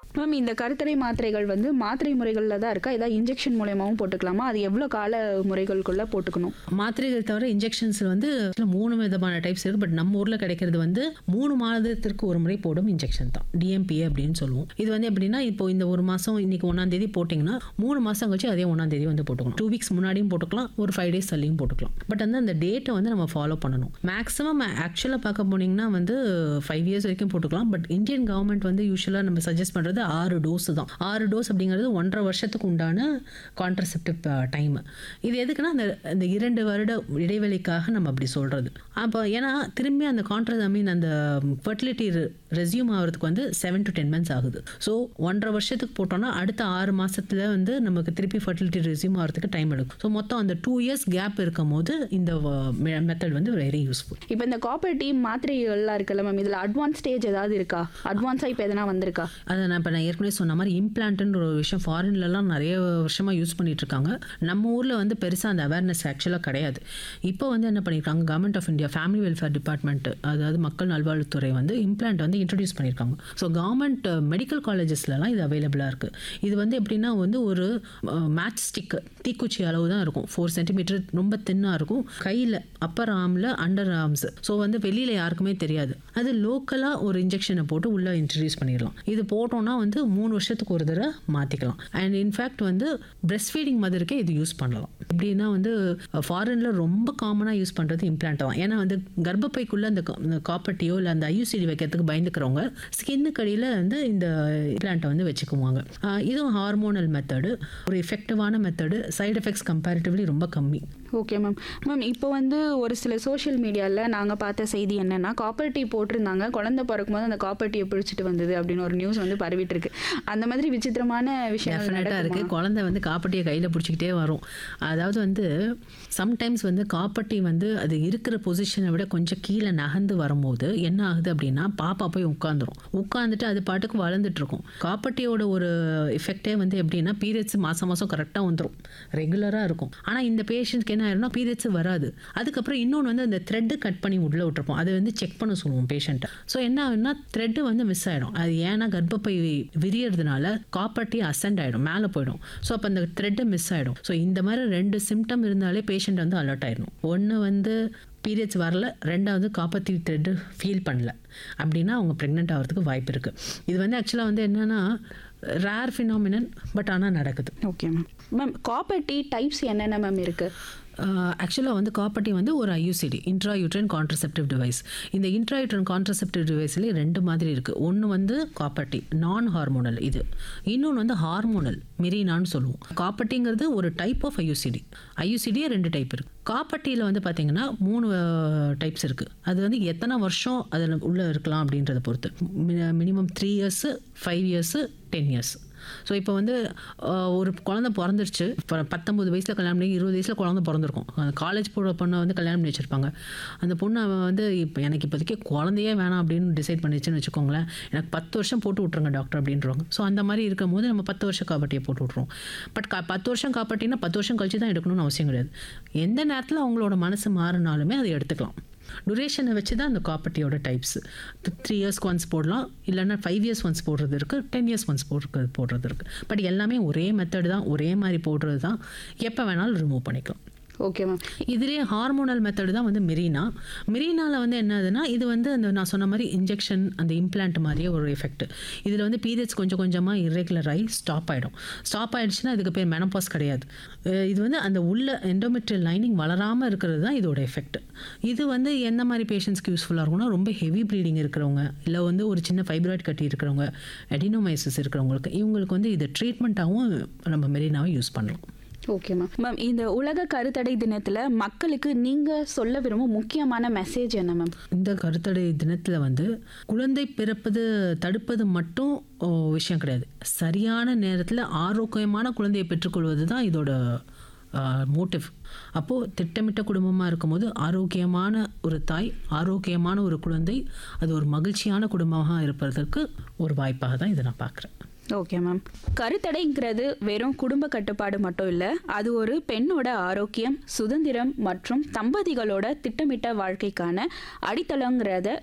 Ma'am இந்த கருத்தடை மாத்திரைகள் வந்து மாத்திரை முறைகளில் தான் இருக்கா ஏதாவது இன்ஜெக்ஷன் மூலியமாகவும் போட்டுக்கலாமா அது எவ்வளோ கால முறைகளுக்குள்ள போட்டுக்கணும் மாத்திரைகள் தவிர இன்ஜெக்ஷன்ஸில் வந்து actually மூணு விதமான டைப்ஸ் இருக்குது பட் நம்ம ஊரில் கிடைக்கிறது வந்து மூணு மாதத்திற்கு ஒரு முறை போடும் இன்ஜெக்ஷன் தான் டிஎம்பிஏ அப்படின்னு சொல்லுவோம் இது வந்து எப்படின்னா இப்போ இந்த ஒரு மாதம் இன்னைக்கு ஒன்றாம் தேதி போட்டிங்கன்னா மூணு மாதம் கழிச்சு அதே ஒன்றாம் தேதி வந்து போட்டுக்கலாம் டூ வீக்ஸ் முன்னாடியும் போட்டுக்கலாம் ஒரு ஃபைவ் டேஸ் தள்ளியும் போட்டுக்கலாம் பட் வந்து அந்த டேட்டை வந்து நம்ம ஃபாலோ பண்ணணும் மேக்ஸிமம் ஆக்சுவலாக பார்க்க போனீங்கன்னா வந்து ஃபைவ் இயர்ஸ் வரைக்கும் போட்டுக்கலாம் பட் இந்தியன் கவர்மெண்ட் வந்து யூஸ்வலாக நம்ம சஜஸ்ட் பண்ணுறது ஆறு டோஸ் தான் ஆறு டோஸ் அப்படிங்கிறது ஒன்றரை வருஷத்துக்கு உண்டான கான்ட்ரசெப்டிவ் டைம் இது எதுக்குன்னா அந்த அந்த இரண்டு வருட இடைவெளிக்காக நம்ம அப்படி சொல்கிறது அப்போ ஏன்னா திரும்பி அந்த கான்ட்ரஸ் ஐ மீன் அந்த ஃபர்டிலிட்டி ரெஸ்யூம் ஆகிறதுக்கு வந்து செவன் டு டென் மந்த்ஸ் ஆகுது ஸோ ஒன்றரை வருஷத்துக்கு போட்டோம்னா அடுத்த ஆறு மாசத்துல வந்து நமக்கு திருப்பி ஃபர்டிலிட்டி ரெஸ்யூம் ஆகிறதுக்கு டைம் எடுக்கும் ஸோ மொத்தம் அந்த டூ இயர்ஸ் கேப் இருக்கும் போது இந்த மெத்தட் வந்து வெரி யூஸ்ஃபுல் இப்போ இந்த காப்பர் டீம் மாத்திரைகள்லாம் இருக்குல்ல மேம் இதில் அட்வான்ஸ் ஸ்டேஜ் ஏதாவது இருக்கா அட்வான்ஸாக இப்போ எதனா வந்திருக்கா அதை நான் இப்போ நான் ஏற்கனவே சொன்ன மாதிரி இம்ப்ளான்ட்ன்ற ஒரு விஷயம் ஃபாரின்லலாம் நிறைய வருஷமாக யூஸ் பண்ணிட்டு இருக்காங்க நம்ம ஊரில் வந்து பெருசாக அந்த அவேர்னஸ் ஆக்சுவலாக கிடையாது இப்போ வந்து என்ன பண்ணியிருக்காங்க government of India family welfare department அதாவது மக்கள் நல்வாழ்வுத்துறை வந்து இம்ப்ளான்ட் வந்து இன்ட்ரடியூஸ் பண்ணியிருக்காங்க ஸோ கவர்மெண்ட் மெடிக்கல் காலேஜஸ்லலாம் இது அவைலபிளாக இருக்குது இது வந்து எப்படின்னா வந்து ஒரு மேட்ச் ஸ்டிக் தீக்குச்சி அளவு தான் இருக்கும் ஃபோர் சென்டிமீட்டர் ரொம்ப தின்னாக இருக்கும் கையில் அப்பர் ஆர்மில் அண்டர் ஆர்ம்ஸ் ஸோ வந்து வெளியில் யாருக்குமே தெரியாது அது லோக்கலாக ஒரு இன்ஜெக்ஷனை போட்டு உள்ளே இன்ட்ரடியூஸ் பண்ணிடலாம் இது போட்டோம்னா வந்து மூணு வருஷத்துக்கு ஒரு தடவை மாற்றிக்கலாம் அண்ட் இன்ஃபேக்ட் வந்து பிரெஸ்ட் ஃபீடிங் மதருக்கே இது யூஸ் பண்ணலாம் எப்படின்னா வந்து ஃபாரினில் ரொம்ப காமனாக யூஸ் பண்ணுறது இம்ப்ளான்ட் தான் ஏன்னா வந்து கர்ப்பப்பைக்குள்ளே அந்த காப்பர்ட்டியோ இல்லை அந்த ஐயூசிடி வைக்கிறதுக்கு பயந்துக்கிறவங்க ஸ்கின்னுக்கு அடியில் வந்து இந்த இம்ப்ளான்ட்டை வந்து வச்சுக்குவாங்க ஆஹ் இதுவும் ஹார்மோனல் மெத்தடு ஒரு எஃபெக்டிவான மெத்தடு சைடு எஃபெக்ட்ஸ் கம்பேரிட்டிவ்லி ரொம்ப கம்மி ஓகே மேம் மேம் இப்போ வந்து ஒரு சில சோஷியல் மீடியாவில் நாங்கள் பார்த்த செய்தி என்னன்னா காப்பர் டீ போட்டிருந்தாங்க குழந்தை பிறக்கும்போது அந்த காப்பர் டீயை பிடிச்சிட்டு வந்தது அப்படின்னு ஒரு நியூஸ் வந்து பரவிட்டு இருக்கு அந்த மாதிரி விசித்திரமான விஷயங்கள் டெஃபினட்டாக இருக்குது நடக்குமா? குழந்தை வந்து காப்பட்டியை கையில் பிடிச்சிக்கிட்டே வரும் அதாவது வந்து சம்டைம்ஸ் வந்து காப்பட்டி வந்து அது இருக்கிற பொசிஷனை விட கொஞ்சம் கீழே நகர்ந்து வரும்போது என்ன ஆகுது அப்படின்னா பாப்பா போய் உட்காந்துரும் உட்காந்துட்டு அது பாட்டுக்கு வளர்ந்துட்டு இருக்கும் காப்பட்டியோட ஒரு எஃபெக்டே வந்து எப்படின்னா பீரியட்ஸ் மாதம் மாதம் கரெக்டாக வந்துடும் ரெகுலராக இருக்கும் ஆனால் இந்த பேஷண்ட்க்கு என்ன ஆயிரும்னா பீரியட்ஸ் வராது அதுக்கப்புறம் இன்னொன்று வந்து அந்த த்ரெட்டு கட் பண்ணி உள்ள விட்டுருப்போம் அதை வந்து செக் பண்ண சொல்லுவோம் பேஷண்ட்டை ஸோ என்ன ஆகுதுன்னா த்ரெட்டு வந்து மிஸ் ஆகிடும் அது ஏன்னா கர்ப்பப்பை விரியறதுனால காப்பர்ட்டி அசெண்ட் ஆகிடும் மேலே போயிடும் ஸோ அப்போ அந்த த்ரெட்டு மிஸ் ஆகிடும் ஸோ இந்த மாதிரி ரெண்டு சிம்டம் இருந்தாலே பேஷண்ட் வந்து அலர்ட் ஆயிடணும் ஒன்று வந்து பீரியட்ஸ் வரல ரெண்டாவது காப்பர்ட்டி த்ரெட்டு ஃபீல் பண்ணல அப்படின்னா அவங்க ப்ரெக்னென்ட் ஆகிறதுக்கு வாய்ப்பு இருக்குது இது வந்து ஆக்சுவலாக வந்து என்னென்னா ரேர் ஃபினாமினன் பட் ஆனால் நடக்குது okay ma'am ma'am copper T types என்னென்ன மேம் இருக்கு ஆக்சுவலாக வந்து காப்பர்ட்டி வந்து ஒரு IUCD intra uterine contraceptive device இந்த இன்ட்ரா யூட்ரன் கான்ட்ரசெப்டிவ் டிவைஸ்லேயே ரெண்டு மாதிரி இருக்குது ஒன்று வந்து காப்பர்ட்டி நான் ஹார்மோனல் இது இன்னொன்று வந்து ஹார்மோனல் மிரினான்னு சொல்லுவோம் காப்பர்ட்டிங்கிறது ஒரு டைப் ஆஃப் ஐயூசிடி ஐயூசிடியே ரெண்டு டைப் இருக்குது காப்பர்ட்டியில் வந்து பார்த்தீங்கன்னா மூணு டைப்ஸ் இருக்குது அது வந்து எத்தனை வருஷம் அதில் உள்ளே இருக்கலாம் அப்படின்றத பொறுத்து minimum three years five years ten years so இப்போ வந்து ஆஹ், ஒரு குழந்தை பிறந்துருச்சு இப்போ பத்தொம்பது வயசில் கல்யாணம் பண்ணி இருபது வயசில் குழந்தை பிறந்திருக்கும் காலேஜ் போகிற பொண்ணை வந்து கல்யாணம் பண்ணி வச்சுருப்பாங்க அந்த பொண்ணு அவன் வந்து இப்போ எனக்கு இப்போதைக்கு குழந்தையே வேணாம் அப்படின்னு டிசைட் பண்ணிச்சுன்னு வச்சுக்கோங்களேன் எனக்கு பத்து வருஷம் போட்டு விட்ருங்க டாக்டர் அப்படின்றவங்க ஸோ அந்த மாதிரி இருக்கும் போது நம்ம பத்து வருஷம் காப்பாட்டியை போட்டு விட்ருவோம் பட் கா பத்து வருஷம் காப்பாட்டினா பத்து வருஷம் கழிச்சு தான் எடுக்கணும்னு அவசியம் கிடையாது எந்த நேரத்தில் அவங்களோட மனசு மாறினாலுமே அதை எடுத்துக்கலாம் டூரேஷனை வச்சு தான் அந்த காப்பர்ட்டியோட டைப்ஸ் த்ரீ இயர்ஸ்க்கு ஒன்ஸ் போடலாம் இல்லைன்னா ஃபைவ் இயர்ஸ் ஒன்ஸ் போடுறது இருக்குது டென் இயர்ஸ் ஒன்ஸ் போடுறது போடுறது இருக்குது பட் எல்லாமே ஒரே மெத்தட் தான் ஒரே மாதிரி போடுறது தான் எப்போ வேணாலும் ரிமூவ் பண்ணிக்கலாம் ஓகே மேம் இதுலேயே ஹார்மோனல் மெத்தடு தான் வந்து மிரினா மிரினால வந்து என்னதுன்னா இது வந்து அந்த நான் சொன்ன மாதிரி இன்ஜெக்ஷன் அந்த இம்ப்ளான்ட் மாதிரியே ஒரு எஃபெக்ட் இதில் வந்து பீரியட்ஸ் கொஞ்சம் கொஞ்சமாக இரெகுலர் ஆகி ஸ்டாப் ஆகிடும் ஸ்டாப் ஆயிடுச்சுன்னா இதுக்கு பேர் மெனப்பாஸ் கிடையாது அஹ் இது வந்து அந்த உள்ள எண்டோமெட்ரியல் லைனிங் வளராமல் இருக்கிறது தான் இதோட எஃபெக்ட் இது வந்து எந்த மாதிரி பேஷண்ட்ஸ்க்கு யூஸ்ஃபுல்லாக இருக்கும்னா ரொம்ப ஹெவி ப்ளீடிங் இருக்கிறவங்க இல்லை வந்து ஒரு சின்ன ஃபைப்ராய்ட் கட்டி இருக்கிறவங்க எடினோமைசிஸ் இருக்கிறவங்களுக்கு இவங்களுக்கு வந்து இது ட்ரீட்மெண்ட்டாகவும் நம்ம மெரினாவை யூஸ் பண்ணலாம் ஓகே மேம் மேம் இந்த உலக கருத்தடை தினத்தில் மக்களுக்கு நீங்கள் சொல்ல விரும்பும் முக்கியமான மெசேஜ் என்ன மேம் இந்த கருத்தடை தினத்தில் வந்து குழந்தை பிறப்பது தடுப்பது மட்டும் ஓ, விஷயம் கிடையாது சரியான நேரத்தில் ஆரோக்கியமான குழந்தையை பெற்றுக்கொள்வது தான் இதோட மோட்டிவ் அப்போது திட்டமிட்ட குடும்பமாக இருக்கும்போது ஆரோக்கியமான ஒரு தாய் ஆரோக்கியமான ஒரு குழந்தை அது ஒரு மகிழ்ச்சியான குடும்பமாக இருப்பதற்கு ஒரு வாய்ப்பாக தான் இதை நான் பார்க்குறேன் ஓகே மேம் கருத்தடைங்கிறது வெறும் குடும்ப கட்டுப்பாடு மட்டும் இல்லை அது ஒரு பெண்ணோட ஆரோக்கியம் சுதந்திரம் மற்றும் தம்பதிகளோட திட்டமிட்ட வாழ்க்கைக்கான அடித்தளங்கிறத